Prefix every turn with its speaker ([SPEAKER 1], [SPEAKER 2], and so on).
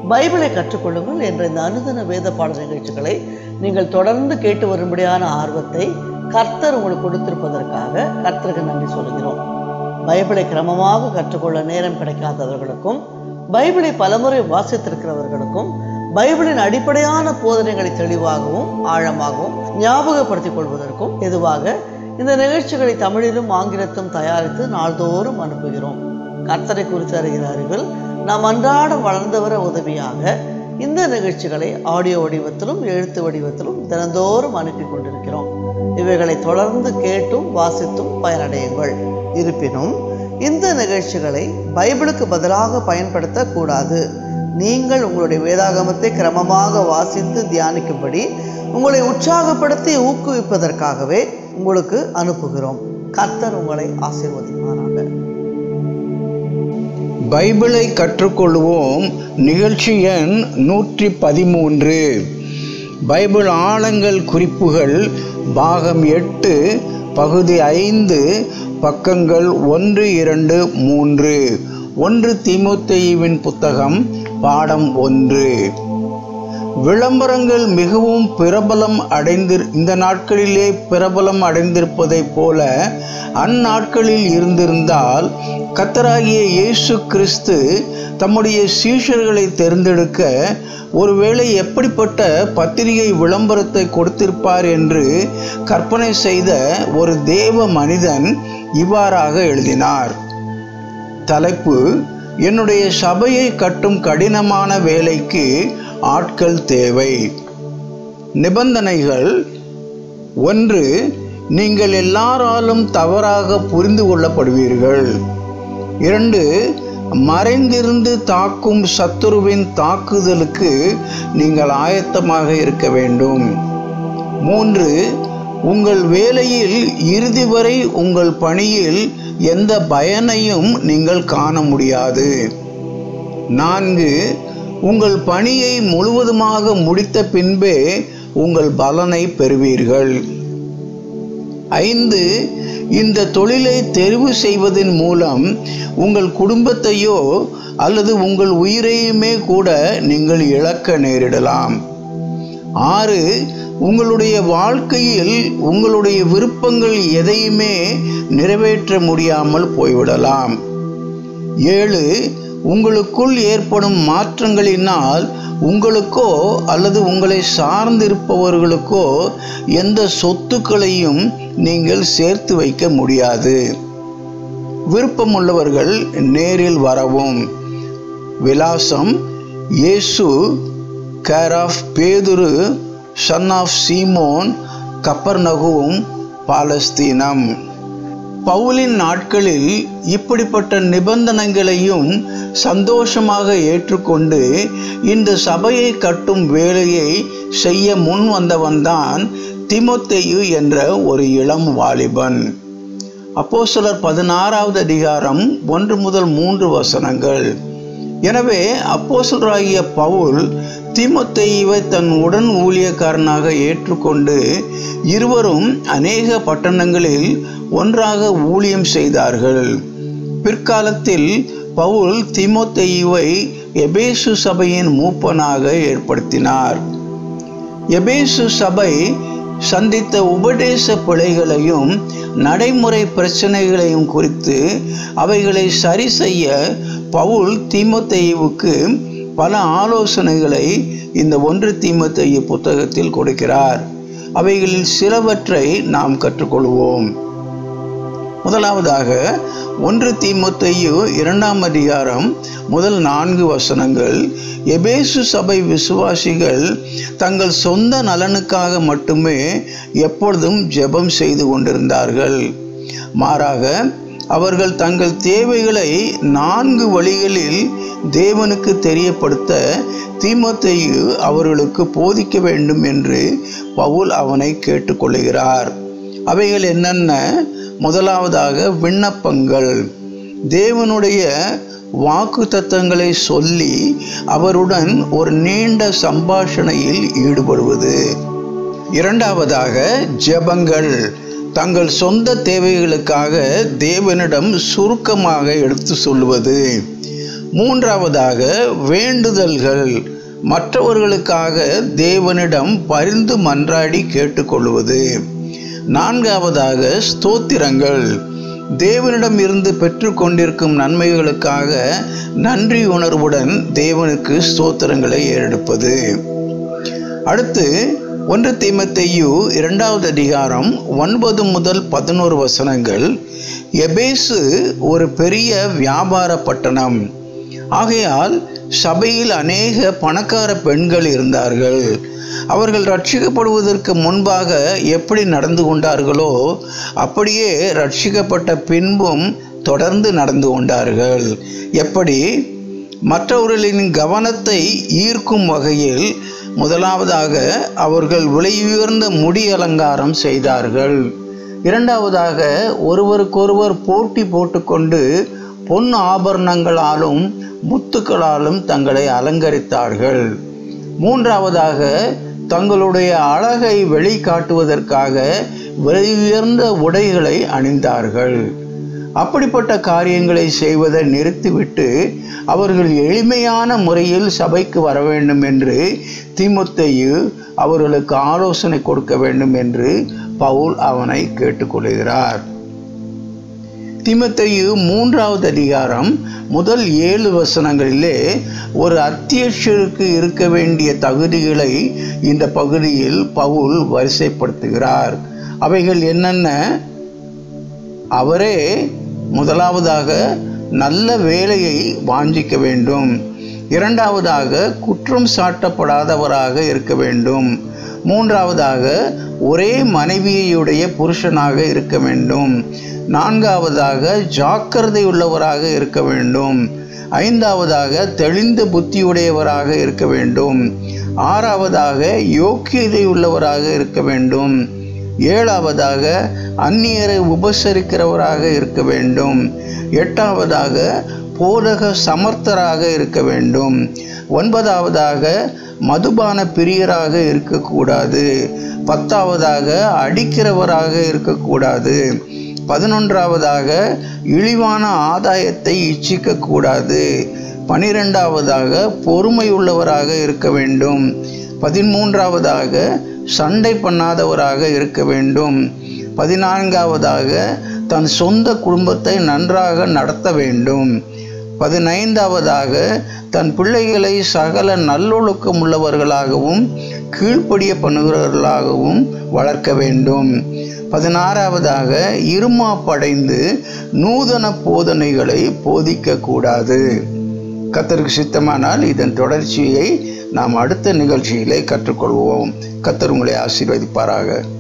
[SPEAKER 1] பைபிளை கற்றுக்கொள்ளுங்கள் என்ற இந்த அனுதின வேத பாட நிகழ்ச்சிகளை நீங்கள் தொடர்ந்து கேட்டு வரும்படியான ஆர்வத்தை கர்த்தர் உங்களுக்கு கொடுத்திருப்பதற்காக கர்த்தருக்கு நன்றி சொல்கிறோம் பைபிளை கிரமமாக கற்றுக்கொள்ள நேரம் கிடைக்காதவர்களுக்கும் பைபிளை பலமுறை வாசித்திருக்கிறவர்களுக்கும் பைபிளின் அடிப்படையான போதனைகளை தெளிவாகவும் ஆழமாகவும் ஞாபகப்படுத்திக் கொள்வதற்கும் எதுவாக இந்த நிகழ்ச்சிகளை தமிழிலும் ஆங்கிலத்தும் தயாரித்து நாள்தோறும் அனுப்புகிறோம் கர்த்தரை குறித்து அறிகிற அறிவில் நாம் அன்றாடம் வளர்ந்து வர உதவியாக இந்த நிகழ்ச்சிகளை ஆடியோ வடிவத்திலும் எழுத்து வடிவத்திலும் தினந்தோறும் அனுப்பி கொண்டிருக்கிறோம் இவைகளை தொடர்ந்து கேட்டும் வாசித்தும் பயனடையுங்கள் இருப்பினும் இந்த நிகழ்ச்சிகளை பைபிளுக்கு பதிலாக பயன்படுத்தக்கூடாது நீங்கள் உங்களுடைய வேதாகமத்தை கிரமமாக வாசித்து தியானிக்கும்படி உங்களை உற்சாகப்படுத்தி ஊக்குவிப்பதற்காகவே உங்களுக்கு அனுப்புகிறோம் கர்த்தர் உங்களை ஆசீர்வதிப்பாராக
[SPEAKER 2] பைபிளை கற்றுக்கொள்வோம் நிகழ்ச்சி எண் நூற்றி பதிமூன்று பைபிள் ஆழங்கள் குறிப்புகள் பாகம் எட்டு பகுதி ஐந்து பக்கங்கள் ஒன்று இரண்டு மூன்று ஒன்று தீமோத்தேயுவின் புத்தகம் பாடம் ஒன்று விளம்பரங்கள் மிகவும் பிரபலம் அடைந்திரு இந்த நாட்களிலே பிரபலம் அடைந்திருப்பதைப் போல அந்நாட்களில் இருந்திருந்தால் கத்தராகிய இயேசு கிறிஸ்து தம்முடைய சீஷர்களை தேர்ந்தெடுக்க ஒருவேளை எப்படிப்பட்ட பத்திரிகை விளம்பரத்தை கொடுத்திருப்பார் என்று கற்பனை செய்த ஒரு தேவ மனிதன் இவ்வாறாக எழுதினார் தலைப்பு என்னுடைய சபையை கட்டும் கடினமான வேலைக்கு ஆட்கள் தேவை நிபந்தனைகள் ஒன்று நீங்கள் எல்லாராலும் தவறாக புரிந்து கொள்ளப்படுவீர்கள் இரண்டு மறைந்திருந்து தாக்கும் சத்துருவின் தாக்குதலுக்கு நீங்கள் ஆயத்தமாக இருக்க வேண்டும் மூன்று உங்கள் வேலையில் இறுதி வரை உங்கள் பணியில் எந்த பயனையும் நீங்கள் காண முடியாது நான்கு உங்கள் பணியை முழுவதுமாக முடித்த பின்பே உங்கள் பலனை பெறுவீர்கள் ஐந்து இந்த தொழிலை தெரிவு செய்வதன் மூலம் உங்கள் குடும்பத்தையோ அல்லது உங்கள் உயிரையுமே கூட நீங்கள் இழக்க நேரிடலாம் ஆறு உங்களுடைய வாழ்க்கையில் உங்களுடைய விருப்பங்கள் எதையுமே நிறைவேற்ற முடியாமல் போய்விடலாம் ஏழு உங்களுக்குள் ஏற்படும் மாற்றங்களினால் உங்களுக்கோ அல்லது உங்களை சார்ந்திருப்பவர்களுக்கோ எந்த சொத்துக்களையும் நீங்கள் சேர்த்து வைக்க முடியாது விருப்பமுள்ளவர்கள் நேரில் வரவும் விலாசம் இயேசு கேர் ஆஃப் பேதுரு சன் ஆஃப் சீமோன் கப்பர்நகுவும் பாலஸ்தீனம் பவுலின் நாட்களில் இப்படிப்பட்ட நிபந்தனைகளையும் சந்தோஷமாக ஏற்றுக்கொண்டு இந்த சபையை கட்டும் வேலையை செய்ய முன் வந்தவன்தான் திமோத்தேயு என்ற ஒரு இளம் வாலிபன் அப்போ சிலர் பதினாறாவது அதிகாரம் ஒன்று முதல் மூன்று வசனங்கள் எனவே அப்போசலராகிய பவுல் தீமோத்தேயுவை தன் உடன் ஊழியக்காரனாக ஏற்றுக்கொண்டு இருவரும் அநேக பட்டணங்களில் ஒன்றாக ஊழியம் செய்தார்கள் பிற்காலத்தில் பவுல் தீமோத்தேயுவை எபேசு சபையின் மூப்பனாக ஏற்படுத்தினார் எபேசு சபை சந்தித்த உபதேச பிழைகளையும் நடைமுறை பிரச்சனைகளையும் குறித்து அவைகளை சரி செய்ய பவுல் தீமோத்தேயுவுக்கு பல ஆலோசனைகளை இந்த ஒன்று தீமோத்தேயு புத்தகத்தில் கொடுக்கிறார் அவைகளில் சிலவற்றை நாம் கற்றுக்கொள்வோம் முதலாவதாக ஒன்று தீமோத்தேயு இரண்டாம் அதிகாரம் முதல் நான்கு வசனங்கள் எபேசு சபை விசுவாசிகள் தங்கள் சொந்த நலனுக்காக மட்டுமே எப்பொழுதும் ஜெபம் செய்து கொண்டிருந்தார்கள் மாறாக அவர்கள் தங்கள் தேவைகளை நான்கு வழிகளில் தேவனுக்கு தெரியப்படுத்த தீமோத்தேயு அவர்களுக்கு போதிக்க வேண்டும் என்று பவுல் அவனை கேட்டுக்கொள்கிறார் அவைகள் என்னென்ன முதலாவதாக விண்ணப்பங்கள் தேவனுடைய வாக்கு தத்தங்களை சொல்லி அவருடன் ஒரு நீண்ட சம்பாஷணையில் ஈடுபடுவது இரண்டாவதாக ஜெபங்கள் தங்கள் சொந்த தேவைகளுக்காக தேவனிடம் சுருக்கமாக எடுத்து சொல்லுவது மூன்றாவதாக வேண்டுதல்கள் மற்றவர்களுக்காக தேவனிடம் பரிந்து மன்றாடி கேட்டுக்கொள்வது நான்காவதாக ஸ்தோத்திரங்கள் தேவனிடம் இருந்து பெற்றுக்கொண்டிருக்கும் நன்மைகளுக்காக நன்றி உணர்வுடன் தேவனுக்கு ஸ்தோத்திரங்களை ஏறெடுப்பது அடுத்து ஒன்று தீமத்தையு இரண்டாவது அதிகாரம் ஒன்பது முதல் பதினோரு வசனங்கள் எபேசு ஒரு பெரிய வியாபார பட்டணம் ஆகையால் சபையில் அநேக பணக்கார பெண்கள் இருந்தார்கள் அவர்கள் ரட்சிக்கப்படுவதற்கு முன்பாக எப்படி நடந்து கொண்டார்களோ அப்படியே ரட்சிக்கப்பட்ட பின்பும் தொடர்ந்து நடந்து கொண்டார்கள் எப்படி மற்றவர்களின் கவனத்தை ஈர்க்கும் வகையில் முதலாவதாக அவர்கள் விலையுயர்ந்த முடி அலங்காரம் செய்தார்கள் இரண்டாவதாக ஒருவருக்கொருவர் போட்டி போட்டுக்கொண்டு பொன் ஆபரணங்களாலும் முத்துக்களாலும் தங்களை அலங்கரித்தார்கள் மூன்றாவதாக தங்களுடைய அழகை வெளிக்காட்டுவதற்காக விலையுயர்ந்த உடைகளை அணிந்தார்கள் அப்படிப்பட்ட காரியங்களை செய்வதை நிறுத்திவிட்டு அவர்கள் எளிமையான முறையில் சபைக்கு வர வேண்டும் என்று தீமுத்தையு அவர்களுக்கு ஆலோசனை கொடுக்க வேண்டும் என்று பவுல் அவனை கேட்டுக்கொள்கிறார் திமுத்தையு மூன்றாவது அதிகாரம் முதல் ஏழு வசனங்களிலே ஒரு அத்தியட்சருக்கு இருக்க வேண்டிய தகுதிகளை இந்த பகுதியில் பவுல் வரிசைப்படுத்துகிறார் அவைகள் என்னென்ன அவரே முதலாவதாக நல்ல வேலையை வாஞ்சிக்க வேண்டும் இரண்டாவதாக குற்றம் சாட்டப்படாதவராக இருக்க வேண்டும் மூன்றாவதாக ஒரே மனைவியுடைய புருஷனாக இருக்க வேண்டும் நான்காவதாக ஜாக்கிரதை உள்ளவராக இருக்க வேண்டும் ஐந்தாவதாக தெளிந்த புத்தியுடையவராக இருக்க வேண்டும் ஆறாவதாக யோக்கியதை உள்ளவராக இருக்க வேண்டும் ஏழாவதாக அந்நியரை உபசரிக்கிறவராக இருக்க வேண்டும் எட்டாவதாக போதக சமர்த்தராக இருக்க வேண்டும் ஒன்பதாவதாக மதுபான பிரியராக இருக்கக்கூடாது பத்தாவதாக அடிக்கிறவராக இருக்கக்கூடாது பதினொன்றாவதாக இழிவான ஆதாயத்தை இச்சிக்கக்கூடாது பனிரெண்டாவதாக பொறுமையுள்ளவராக இருக்க வேண்டும் பதிமூன்றாவதாக சண்டை பண்ணாதவராக இருக்க வேண்டும் பதினான்காவதாக தன் சொந்த குடும்பத்தை நன்றாக நடத்த வேண்டும் பதினைந்தாவதாக தன் பிள்ளைகளை சகல நல்லொழுக்கம் உள்ளவர்களாகவும் கீழ்ப்படிய பண்ணுகிறவர்களாகவும் வளர்க்க வேண்டும் பதினாறாவதாக இருமாப்படைந்து நூதன போதனைகளை போதிக்கக்கூடாது கத்தருக்கு சித்தமானால் இதன் தொடர்ச்சியை நாம் அடுத்த நிகழ்ச்சியிலே கற்றுக்கொள்வோம் கத்தர் உங்களை ஆசீர்வதிப்பாராக